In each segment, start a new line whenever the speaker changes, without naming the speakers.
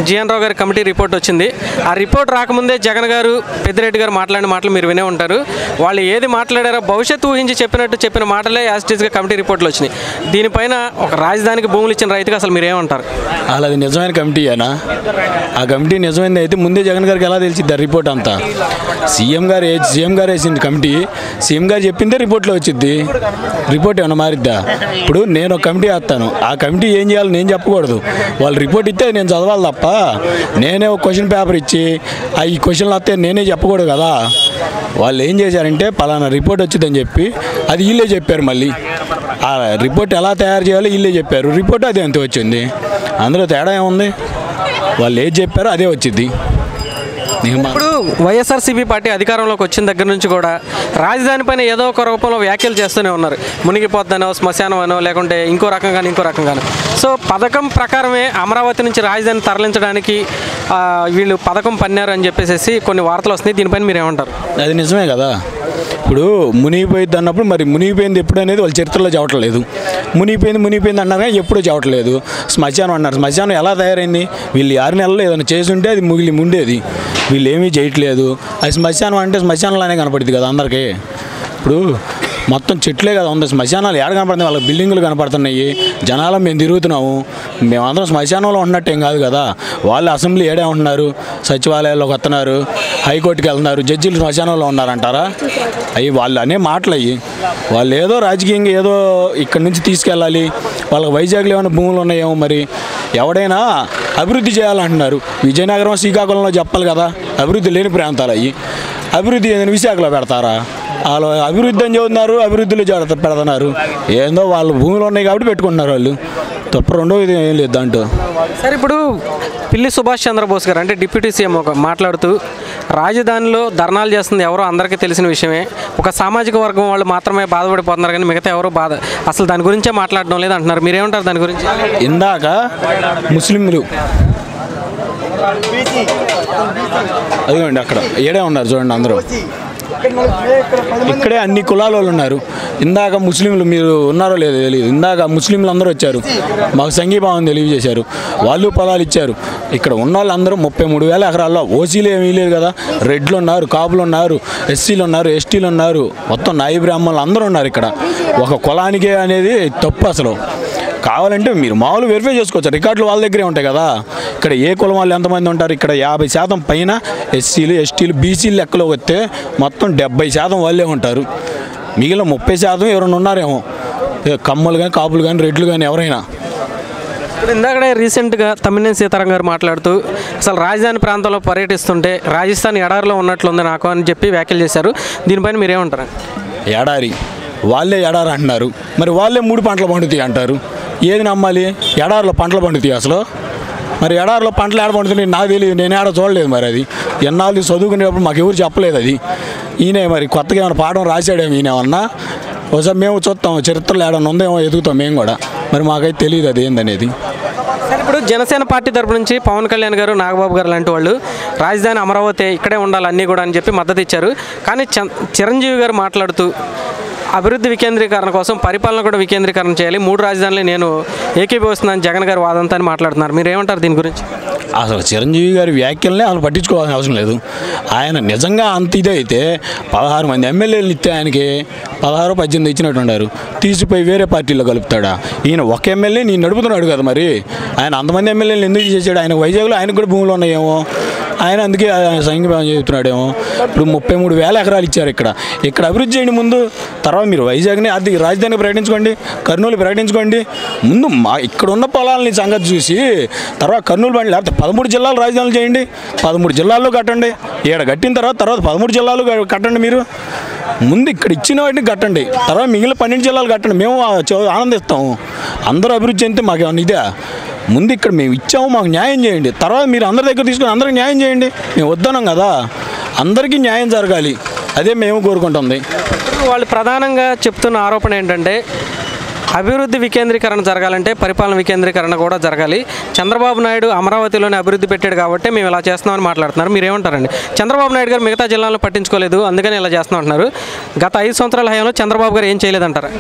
GN రావు గారి committee report వచ్చింది ఆ రిపోర్ట్ రాకముందే జగన్ గారు పెద్దిరెడ్డి గారు మాట్లాడిన మాటలు మీరు వినే ఉంటారు వాళ్ళు ఏది మాట్లాడారో భవిష్యత్తు ఊహించి చెప్పినట్టు చెప్పిన మాటలే యాస్టీస్గా కమిటీ రిపోర్ట్లు వచ్చినాయి దీనిపైన ఒక రాజధానికి భూములు ఇచ్చిన రైతుగా అసలు మీరు ఏమంటారు
అలా అది నిజమైన కమిటీయేనా ఆ కమిటీ నిజమైంది అయితే ముందే జగన్ గారికి ఎలా తెలిసిద్ది ఆ రిపోర్ట్ అంతా సీఎం గారు ఏ- సీఎం గారు వేసింది కమిటీ సీఎం గారు చెప్పిందే రిపోర్ట్లో వచ్చింది రిపోర్ట్ ఏమైనా మారిద్దా ఇప్పుడు నేను ఒక కమిటీ వేస్తాను ఆ కమిటీ ఏం చేయాలి నేను చెప్పకూడదు వాళ్ళు రిపోర్ట్ ఇస్తే నేను చదవాలి తప్ప నేనే ఒక క్వశ్చన్ పేపర్ ఇచ్చి ఆ ఈ క్వశ్చన్లు వస్తే నేనే చెప్పకూడదు కదా వాళ్ళు ఏం చేశారంటే పలానా రిపోర్ట్ వచ్చిందని చెప్పి అది వీళ్ళే చెప్పారు మళ్ళీ ఆ రిపోర్ట్ ఎలా తయారు చేయాలో వీళ్ళే చెప్పారు రిపోర్ట్ అదే అంతే వచ్చింది అందులో తేడా ఏముంది వాళ్ళు ఏది చెప్పారో అదే వచ్చింది నేను మా-
ఇప్పుడు వైఎస్ఆర్సీపీ పార్టీ అధికారంలోకి వచ్చిన దగ్గర నుంచి కూడా రాజధాని పైన ఏదో ఒక రూపంలో వ్యాఖ్యలు చేస్తూనే ఉన్నారు మునిగిపోద్దనో శ్మశానం అనో లేకుంటే ఇంకో రకంగానో ఇంకో రకంగానో సో పథకం ప్రకారమే అమరావతి నుంచి రాజధాని తరలించడానికి ఆ, వీళ్ళు పథకం పన్నారు అని చెప్పేసి కొన్ని వార్తలు వస్తున్నాయి దీనిపైన మీరు ఏమంటారు
అది నిజమే కదా ఇప్పుడు మునిగిపోయింది అన్నప్పుడు మరి మునిగిపోయింది ఎప్పుడు అనేది వాళ్ళ చరిత్రలో చెప్పట్లేదు మునిగిపోయింది మునిగిపోయింది అన్నారు కానీ ఎప్పుడూ చెప్పట్లేదు శ్మశానం అన్నారు శ్మశానం ఎలా తయారైంది వీళ్ళు ఆరు నెలలు ఏదైనా చేసి ఉంటే అది ముగిలి ఉండేది వీళ్ళు ఏమీ చేయట్లేదు అది శ్మశానం అంటే శ్మశానంలానే కనపడుతుంది కదా అందరికీ ఇప్పుడు మొత్తం చెట్లే కదా ఉంది శ్మశానాలు ఏడ కనపడుతుంది వాళ్ళకి బిల్డింగులు కనపడుతున్నాయి జనాలు మేము తిరుగుతున్నాము మేమందరం శ్మశానంలో ఉన్నట్టు ఏం కాదు కదా వాళ్ళు అసెంబ్లీ ఏడే ఉంటున్నారు సచివాలయాల్లోకి వస్తున్నారు హైకోర్టుకి వెళ్తున్నారు జడ్జీలు శ్మశానంలో ఉన్నారంటారా అవి వాళ్ళు అనే మాటలు అయ్యి వాళ్ళు ఏదో రాజకీయంగా ఏదో ఇక్కడి నుంచి తీసుకెళ్ళాలి వాళ్ళకి వైజాగ్లో ఏమైనా భూములు ఉన్నాయేమో మరి ఎవడైనా అభివృద్ధి చేయాలంటున్నారు విజయనగరం శ్రీకాకుళంలో చెప్పాలి కదా అభివృద్ధి లేని ప్రాంతాలు అయ్యి అభివృద్ధి ఏదైనా విశాఖలో పెడతారా వాళ్ళు అభివృద్ధి అని చెబుతున్నారు అభివృద్ధిలో జడ పెడుతున్నారు ఏందో వాళ్ళు భూములు ఉన్నాయి కాబట్టి పెట్టుకుంటున్నారు వాళ్ళు తప్ప రెండో ఇది ఏం లేదు దాంట్లో
సరే ఇప్పుడు పిల్లి సుభాష్ చంద్రబోస్ గారు అంటే డిప్యూటీ సీఎం ఒక మాట్లాడుతూ రాజధానిలో ధర్నాలు చేస్తుంది ఎవరో అందరికీ తెలిసిన విషయమే ఒక సామాజిక వర్గం వాళ్ళు మాత్రమే బాధపడిపోతున్నారు కానీ మిగతా ఎవరో బాధ అసలు దాని గురించే మాట్లాడడం లేదు అంటున్నారు మీరేమంటారు దాని గురించి
ఇందాక ముస్లింలు అదిగోండి అక్కడ ఏడే ఉన్నారు చూడండి అందరూ ఇక్కడే అన్ని కులాల వాళ్ళు ఉన్నారు ఇందాక ముస్లింలు మీరు ఉన్నారో లేదో తెలియదు ఇందాక ముస్లింలు అందరూ వచ్చారు మాకు సంఘీభావం తెలియజేశారు వాళ్ళు పొలాలు ఇచ్చారు ఇక్కడ ఉన్న వాళ్ళందరూ ముప్పై మూడు వేల ఎకరాల్లో ఓసీలు ఏమీ లేదు కదా రెడ్లు ఉన్నారు కాపులు ఉన్నారు ఎస్సీలు ఉన్నారు ఎస్టీలు ఉన్నారు మొత్తం నాయి బ్రాహ్మణులు అందరూ ఉన్నారు ఇక్కడ ఒక కులానికే అనేది తప్పు అసలు కావాలంటే మీరు మామూలు వెరిఫై చేసుకోవచ్చు రికార్డులు వాళ్ళ దగ్గరే ఉంటాయి కదా ఇక్కడ ఏ కులం వాళ్ళు ఎంతమంది ఉంటారు ఇక్కడ యాభై శాతం పైన ఎస్సీలు ఎస్టీలు బీసీలు లెక్కలో వస్తే మొత్తం డెబ్బై శాతం వాళ్ళే ఉంటారు మిగిలిన ముప్పై శాతం ఎవరైనా ఉన్నారేమో ఏ కమ్మలు కానీ కాపులు కానీ రెడ్లు కానీ ఎవరైనా
ఇప్పుడు ఇందాకడే రీసెంట్గా తమ్మినేని సీతారాం గారు మాట్లాడుతూ అసలు రాజధాని ప్రాంతంలో పర్యటిస్తుంటే రాజస్థాన్ ఎడారిలో ఉన్నట్లుంది నాకు అని చెప్పి వ్యాఖ్యలు చేశారు దీనిపైన మీరేమంటారు
ఎడారి వాళ్ళే ఎడారి అంటున్నారు మరి వాళ్ళే మూడు పంటలు పండుతాయి అంటారు ఏది నమ్మాలి ఎడారిలో పంటలు పండుతాయి అసలు మరి ఎడారిలో పంటలు ఏడ పండుతున్నాయి నాకు తెలియదు నేను ఏడ చూడలేదు మరి అది ఎన్నాళ్ళు చదువుకునేటప్పుడు మాకు ఎవరు చెప్పలేదు అది ఈయన మరి కొత్తగా ఏమైనా పాఠం రాశాడేమో ఈయన ఏమన్నా ఒకసారి మేము చూస్తాం చరిత్రలో ఏడన్నా ఉందేమో ఎదుగుతాం మేము కూడా మరి మాకైతే తెలియదు అది ఏందనేది
సరే ఇప్పుడు జనసేన పార్టీ తరపు నుంచి పవన్ కళ్యాణ్ గారు నాగబాబు గారు లాంటి వాళ్ళు రాజధాని అమరావతి ఇక్కడే ఉండాలి అన్నీ కూడా అని చెప్పి మద్దతు ఇచ్చారు కానీ చ- చిరంజీవి గారు మాట్లాడుతూ అభివృద్ధి వికేంద్రీకరణ కోసం పరిపాలన కూడా వికేంద్రీకరణ చేయాలి మూడు రాజధానులు నేను ఏకీభవిస్తున్నాను జగన్ గారు వాదంతా అని మాట్లాడుతున్నారు మీరు ఏమంటారు దీని గురించి
అసలు చిరంజీవి గారి వ్యాఖ్యలనే అసలు పట్టించుకోవాల్సిన అవసరం లేదు ఆయన నిజంగా అంత ఇదైతే పదహారు మంది ఎమ్మెల్యేలు ఇస్తే ఆయనకి పదహారు పద్దెనిమిది ఇచ్చినట్టు ఉన్నారు తీసిపోయి వేరే పార్టీలో కలుపుతాడా ఈయన ఒక ఎమ్మెల్యే నేను నడుపుతున్నాడు కదా మరి ఆయన అంతమంది ఎమ్మెల్యేలు ఎందుకు చేశాడు ఆయన వైజాగ్లో ఆయనకు కూడా భూములు ఉన్నాయేమో ఆయన అందుకే ఆయన సంఘీభావం చెబుతున్నాడేమో ఇప్పుడు ముప్పై మూడు వేల ఎకరాలు ఇచ్చారు ఇక్కడ ఇక్కడ అభివృద్ధి చేయండి ముందు తర్వాత మీరు వైజాగ్ని అది రాజధాని ప్రకటించుకోండి కర్నూలు ప్రకటించుకోండి ముందు మా ఇక్కడ ఉన్న పొలాలని సంగతి చూసి తర్వాత కర్నూలు బండి లేకపోతే పదమూడు జిల్లాలు రాజధానులు చేయండి పదమూడు జిల్లాల్లో కట్టండి ఈడ కట్టిన తర్వాత తర్వాత పదమూడు జిల్లాలు క- కట్టండి మీరు ముందు ఇక్కడ ఇచ్చిన వాటిని కట్టండి తర్వాత మిగిలిన పన్నెండు జిల్లాలు కట్టండి మేము ఆ చో- ఆనందిస్తాము అందరూ అభివృద్ధి చెందితే మాకు ఏమన్నా ఇదే ముందు ఇక్కడ మేము ఇచ్చాము మాకు న్యాయం చేయండి తర్వాత మీరు అందరి దగ్గర తీసుకొని అందరికి న్యాయం చేయండి మేము వద్దన్నాం కదా అందరికీ న్యాయం జరగాలి అదే మేము కోరుకుంటుంది
ఇప్పుడు వాళ్ళు ప్రధానంగా చెప్తున్న ఆరోపణ ఏంటంటే అభివృద్ధి వికేంద్రీకరణ జరగాలంటే పరిపాలన వికేంద్రీకరణ కూడా జరగాలి చంద్రబాబు నాయుడు అమరావతిలోనే అభివృద్ధి పెట్టాడు కాబట్టి మేము ఇలా చేస్తున్నామని మాట్లాడుతున్నారు మీరు ఏమంటారండి చంద్రబాబు నాయుడు గారు మిగతా జిల్లాలను పట్టించుకోలేదు అందుకని ఇలా చేస్తున్నాం అంటున్నారు గత ఐదు సంవత్సరాల హయాంలో చంద్రబాబు గారు ఏం చేయలేదంటారా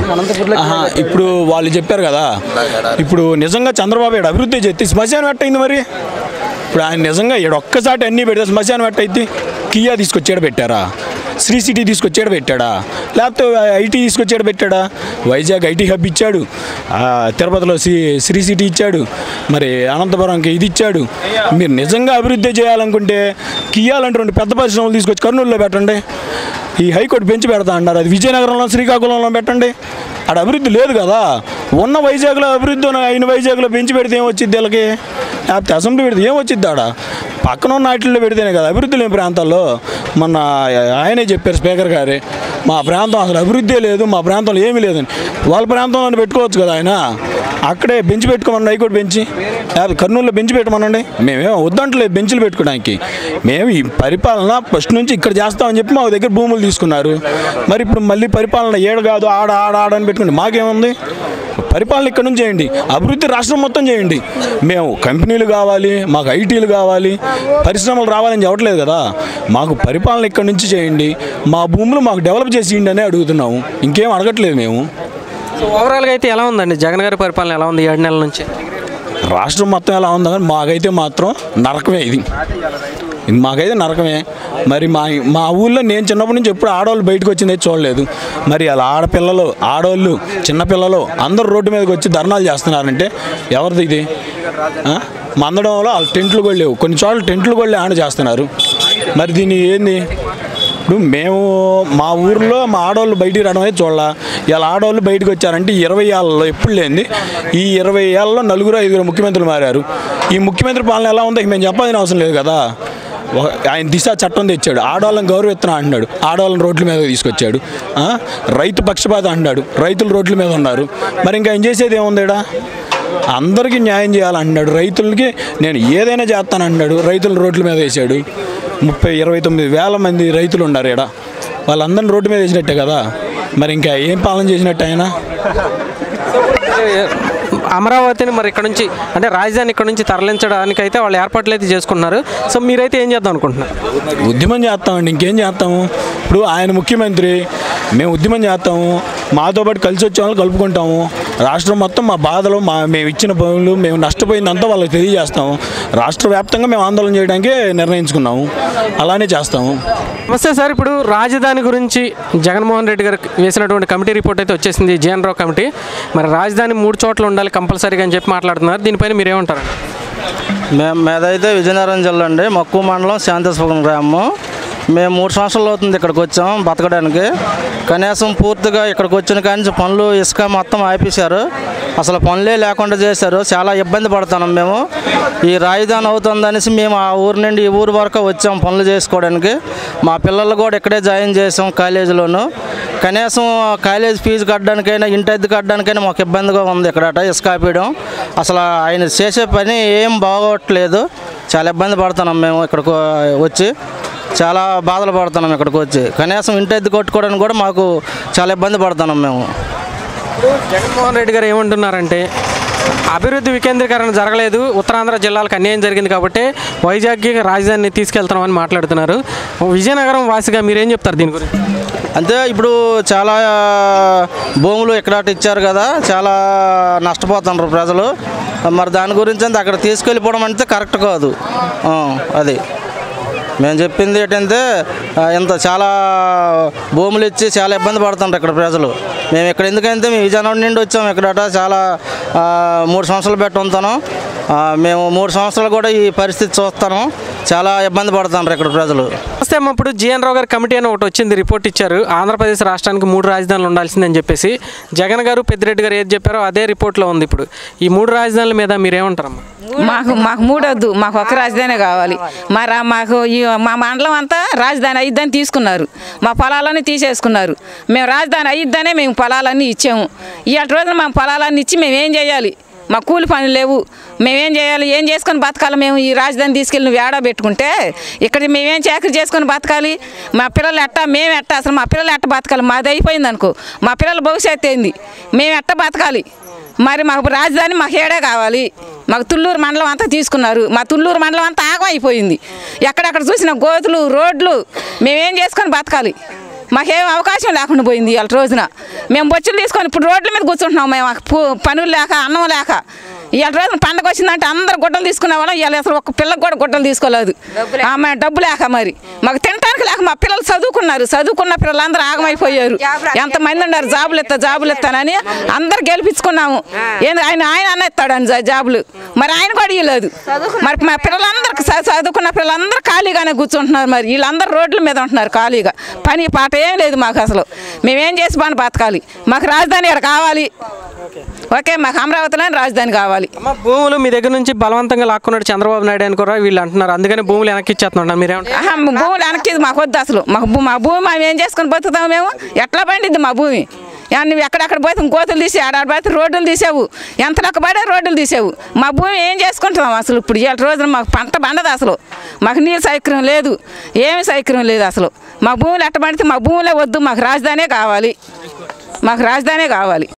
ఆహా, ఇప్పుడు వాళ్ళు చెప్పారు కదా ఇప్పుడు నిజంగా చంద్రబాబు నాయుడు అభివృద్ధి చేస్తే శ్మశానం ఎట్టయింది మరి ఇప్పుడు ఆయన నిజంగా ఈడ ఒక్కసారి అన్నీ పెడితే శ్మశానం ఎట్టయిద్ది కియా తీసుకొచ్చాడు పెట్టారా శ్రీ సిటీ తీసుకొచ్చాడు పెట్టాడా లేకపోతే ఐటీ తీసుకొచ్చాడు పెట్టాడా వైజాగ్ ఐటీ హబ్ ఇచ్చాడు ఆ, తిరుపతిలో శ్రీ శ్రీ సిటీ ఇచ్చాడు మరి అనంతపురంకి ఇది ఇచ్చాడు మీరు నిజంగా అభివృద్ధి చేయాలనుకుంటే కియా లాంటి రెండు పెద్ద పరిశ్రమలు తీసుకొచ్చి కర్నూలులో పెట్టండి ఈ హైకోర్టు బెంచ్ పెడతా అన్నారు అది విజయనగరంలో శ్రీకాకుళంలో పెట్టండి ఆడ అభివృద్ధి లేదు కదా ఉన్న వైజాగ్లో అభివృద్ధి ఉన్న అయిన వైజాగ్లో బెంచ్ పెడితే ఏం వచ్చింది వీళ్ళకి లేకపోతే అసెంబ్లీ పెడితే ఏం వచ్చింది ఆడ పక్కన ఉన్న వాటిల్లో పెడితేనే కదా అభివృద్ధి లేని ప్రాంతాల్లో మొన్న ఆయనే చెప్పారు స్పీకర్ గారే మా ప్రాంతం అసలు అభివృద్ధి లేదు మా ప్రాంతంలో ఏమీ లేదని వాళ్ళ ప్రాంతంలో పెట్టుకోవచ్చు కదా ఆయన అక్కడే బెంచ్ పెట్టుకోమని హైకోర్టు బెంచి లేకపోతే కర్నూలులో బెంచ్ పెట్టమనండి మేమేమో వద్దంటలేదు బెంచ్లు పెట్టుకోవడానికి మేము ఈ పరిపాలన ఫస్ట్ నుంచి ఇక్కడ చేస్తామని చెప్పి మా దగ్గర భూములు తీసుకున్నారు మరి ఇప్పుడు మళ్ళీ పరిపాలన ఏడు కాదు ఆడ ఆడ ఆడ అని పెట్టుకుంటే మాకేముంది పరిపాలన ఇక్కడ నుంచి చేయండి అభివృద్ధి రాష్ట్రం మొత్తం చేయండి మేము కంపెనీలు కావాలి మాకు ఐటీలు కావాలి పరిశ్రమలు రావాలని చెప్పట్లేదు కదా మాకు పరిపాలన ఇక్కడ నుంచి చేయండి మా భూములు మాకు డెవలప్ చేసి ఇవ్వండి అని అడుగుతున్నాము ఇంకేం అడగట్లేదు మేము
సో ఓవరాల్గా అయితే ఎలా ఉందండి జగన్ గారి పరిపాలన ఎలా ఉంది ఈ ఏడు నెలల నుంచి
రాష్ట్రం మొత్తం ఎలా ఉందో కానీ మాకైతే మాత్రం నరకమే ఇది ఇది మాకైతే నరకమే మరి మా మా ఊళ్ళో నేను చిన్నప్పటి నుంచి ఎప్పుడు ఆడవాళ్ళు బయటకు వచ్చింది అయితే చూడలేదు మరి అలా ఆడపిల్లలు ఆడవాళ్ళు చిన్నపిల్లలు అందరూ రోడ్డు మీదకి వచ్చి ధర్నాలు చేస్తున్నారంటే ఎవరిది ఇది ఆ? మందడంలో వాళ్ళు టెంట్లు కూడా లేవు కొన్ని చోట్ల టెంట్లు కూడా ఆడ చేస్తున్నారు మరి దీన్ని ఏంది ఇప్పుడు మేము మా ఊర్లో మా ఆడవాళ్ళు బయటికి రావడం అయితే చూడాల ఇలా ఆడవాళ్ళు బయటకు వచ్చారంటే ఈ ఇరవై ఏళ్ళలో ఎప్పుడు లేనిది ఈ ఇరవై ఏళ్ళలో నలుగురు ఐదుగురు ముఖ్యమంత్రులు మారారు ఈ ముఖ్యమంత్రి పాలన ఎలా ఉందో ఇక మేము చెప్పాల్సిన అవసరం లేదు కదా ఒక- ఆయన దిశ చట్టం తెచ్చాడు ఆడవాళ్ళని గౌరవిస్తున్నా అంటున్నాడు ఆడవాళ్ళని రోడ్ల మీద తీసుకొచ్చాడు ఆ? రైతు పక్షపాత అంటున్నాడు రైతులు రోడ్ల మీద ఉన్నారు మరి ఇంకా ఆయన చేసేది ఏముంది ఈడ? అందరికీ న్యాయం చేయాలంటున్నాడు రైతులకి నేను ఏదైనా చేస్తానంటున్నాడు రైతులు రోడ్ల మీద వేసాడు ముప్పై ఇరవై తొమ్మిది వేల మంది రైతులు ఉన్నారు ఇక్కడ వాళ్ళందరిని రోడ్డు మీద వేసినట్టే కదా మరి ఇంకా ఏం పాలన చేసినట్టు ఆయన
అమరావతిని మరి ఇక్కడ నుంచి అంటే రాజధాని ఇక్కడ నుంచి తరలించడానికి అయితే వాళ్ళు ఏర్పాట్లు అయితే చేసుకున్నారు సో మీరైతే ఏం చేద్దాం అనుకుంటున్నారు
ఉద్యమం చేస్తామండి ఇంకేం చేస్తాము ఇప్పుడు ఆయన ముఖ్యమంత్రి మేము ఉద్యమం చేస్తాము మాతో పాటు కలిసి వచ్చే వాళ్ళు కలుపుకుంటాము రాష్ట్రం మొత్తం మా బాధలు మా మేము ఇచ్చిన పనులు మేము నష్టపోయిందంతా వాళ్ళకి తెలియజేస్తాము రాష్ట్ర వ్యాప్తంగా మేము ఆందోళన చేయడానికే నిర్ణయించుకున్నాము అలానే చేస్తాము
నమస్తే సార్ ఇప్పుడు రాజధాని గురించి జగన్మోహన్ రెడ్డి గారు వేసినటువంటి కమిటీ రిపోర్ట్ అయితే వచ్చేసింది జీఎన్ రావు కమిటీ మరి రాజధాని మూడు చోట్ల ఉండాలి కంపల్సరీగా అని చెప్పి మాట్లాడుతున్నారు దీనిపైన మీరేమంటారు
మేము మేదైతే విజయనగరం జిల్లా అండి మక్కువ మండలం శాంతిస్వరం గ్రామం మేము మూడు సంవత్సరాలు అవుతుంది ఇక్కడికి వచ్చాం బతకడానికి కనీసం పూర్తిగా ఇక్కడికి వచ్చిన కానీ పనులు ఇసుక మొత్తం ఆపేశారు అసలు పనులే లేకుండా చేశారు చాలా ఇబ్బంది పడుతున్నాం మేము ఈ రాజధాని అవుతుందనేసి మేము ఆ ఊరు నుండి ఈ ఊరు వరకు వచ్చాం పనులు చేసుకోవడానికి మా పిల్లలు కూడా ఇక్కడే జాయిన్ చేసాం కాలేజీలోను కనీసం కాలేజ్ ఫీజు కట్టడానికైనా ఇంటి అద్దె కట్టడానికైనా మాకు ఇబ్బందిగా ఉంది ఇక్కడ ఇసుక ఆపేయడం అసలు ఆయన చేసే పని ఏం బాగోట్లేదు చాలా ఇబ్బంది పడుతున్నాం మేము ఇక్కడికి వచ్చి చాలా బాధలు పడుతున్నాం ఇక్కడికి వచ్చి కనీసం ఇంటి అద్దె కొట్టుకోవడానికి కూడా మాకు చాలా ఇబ్బంది పడుతున్నాం మేము
జగన్మోహన్ రెడ్డి గారు ఏమంటున్నారంటే అభివృద్ధి వికేంద్రీకరణ జరగలేదు ఉత్తరాంధ్ర జిల్లాలకు అన్యాయం జరిగింది కాబట్టి వైజాగ్కి రాజధానిని తీసుకెళ్తున్నామని మాట్లాడుతున్నారు విజయనగరం వాసిగా మీరేం చెప్తారు దీని గురించి
అంతే ఇప్పుడు చాలా భూములు ఇక్కడ అటు ఇచ్చారు కదా చాలా నష్టపోతున్నారు ప్రజలు మరి దాని గురించి అంతే అక్కడ తీసుకెళ్ళిపోవడం అంటే కరెక్ట్ కాదు ఆ, అది మేము చెప్పింది ఏంటంటే ఆ, ఇంత చాలా భూములు ఇచ్చి చాలా ఇబ్బంది పడుతుంటారు ఇక్కడ ప్రజలు మేము ఇక్కడ ఎందుకంటే మేము విజయనగరం నుండి వచ్చాము ఇక్కడట చాలా ఆ, మూడు సంవత్సరాలు పెట్టి ఉంటాను ఆ, మేము మూడు సంవత్సరాలు కూడా ఈ పరిస్థితి చూస్తాను చాలా ఇబ్బంది పడుతుంటారు ఇక్కడ ప్రజలు
వస్తే అమ్మ ఇప్పుడు జిఎన్ రావు గారి కమిటీ అని ఒకటి వచ్చింది రిపోర్ట్ ఇచ్చారు ఆంధ్రప్రదేశ్ రాష్ట్రానికి మూడు రాజధానులు ఉండాల్సిందని చెప్పేసి జగన్ గారు పెద్దిరెడ్డి గారు ఏది చెప్పారో అదే రిపోర్ట్లో ఉంది ఇప్పుడు ఈ మూడు రాజధానుల మీద మీరేమంటారమ్మా
మాకు మాకు మూడొద్దు మాకు ఒక రాజధాని కావాలి మా రా మాకు ఈ మా మండలం అంతా రాజధాని అయ్యిద్దని తీసుకున్నారు మా పొలాలన్నీ తీసేసుకున్నారు మేము రాజధాని అయ్యిద్దనే మేము పొలాలన్నీ ఇచ్చాము ఇవాళ రోజున మా పొలాలన్నీ ఇచ్చి మేము ఏం చేయాలి మా కూలి పనులు లేవు మేమేం చేయాలి ఏం చేసుకొని బతకాలి మేము ఈ రాజధాని తీసుకెళ్ళి నువ్వు ఏడా పెట్టుకుంటే ఇక్కడ మేమేం చాకరీ చేసుకొని బతకాలి మా పిల్లలు ఎట్టా మేము ఎట్టా అసలు మా పిల్లలు ఎట్ట బతకాలి మాది అయిపోయింది అనుకో మా పిల్లల భవిష్యత్తు ఏంది మేము ఎట్ట బతకాలి మరి మాకు రాజధాని మాకు ఏడే కావాలి మాకు తుళ్ళూరు మండలం అంతా తీసుకున్నారు మా తుళ్ళూరు మండలం అంతా ఆగం అయిపోయింది ఎక్కడెక్కడ చూసిన గోతులు రోడ్లు మేమేం చేసుకొని బతకాలి మాకేం అవకాశం లేకుండా పోయింది ఇవాళ రోజున మేము బొచ్చులు తీసుకొని ఇప్పుడు రోడ్ల మీద కూర్చుంటున్నాం మేము మాకు పు- పనులు లేక అన్నం లేక ఇవాళ రోజున పండగ వచ్చిందంటే అందరు గుడ్డలు తీసుకునే వాళ్ళం ఇవాళ అసలు ఒక పిల్లకి కూడా గుడ్డలు తీసుకోలేదు ఆమె డబ్బు లేక మరి మాకు తినడానికి లేక మా పిల్లలు చదువుకున్నారు చదువుకున్న పిల్లలందరూ ఆగమైపోయారు ఎంతమంది ఉన్నారు జాబులు ఇస్తా జాబులు ఇస్తానని అందరు గెలిపించుకున్నాము ఏంది ఆయన ఆయన అన్న ఇస్తాడని జా- జాబులు మరి ఆయన కూడా ఇవ్వలేదు మరి మా పిల్లలందరికి చ- చదువుకున్న పిల్లలందరూ ఖాళీగానే కూర్చుంటున్నారు మరి వీళ్ళందరూ రోడ్ల మీద ఉంటున్నారు ఖాళీగా పని పాట ఏం లేదు మాకు అసలు మేమేం చేసి పని బతకాలి మాకు రాజధాని ఇక్కడ కావాలి ఓకే మాకు అమరావతిలోనే రాజధాని కావాలి
అమ్మ భూములు మీ దగ్గర నుంచి బలవంతంగా లాక్కున్నాడు చంద్రబాబు నాయుడు అని కూడా వీళ్ళు అంటున్నారు అందుకని భూములు వెనక్కి ఇచ్చేస్తున్నారు మీరేమంటారు
ఆహా, మా భూములు వెనక్కి మాకు వద్దు అసలు మాకు భూ- మా భూమి మేము ఏం చేసుకొని బతుకుతాం మేము ఎట్లా పండిద్ది మా భూమి యా, నువ్వు ఎక్కడెక్కడ పోతే కోతులు తీసి ఆడాడ పోతే రోడ్డులు తీసావు ఎంత లెక్క పడే రోడ్డులు తీసావు మా భూమి ఏం చేసుకుంటున్నాం అసలు ఇప్పుడు ఇవాళ రోజున మాకు పంట పండదు అసలు మాకు నీళ్ళు సౌకర్యం లేదు ఏమి సౌకర్యం లేదు అసలు మా భూములు ఎట్ట పడితే మా భూములే వద్దు మాకు రాజధానే కావాలి మాకు రాజధానే కావాలి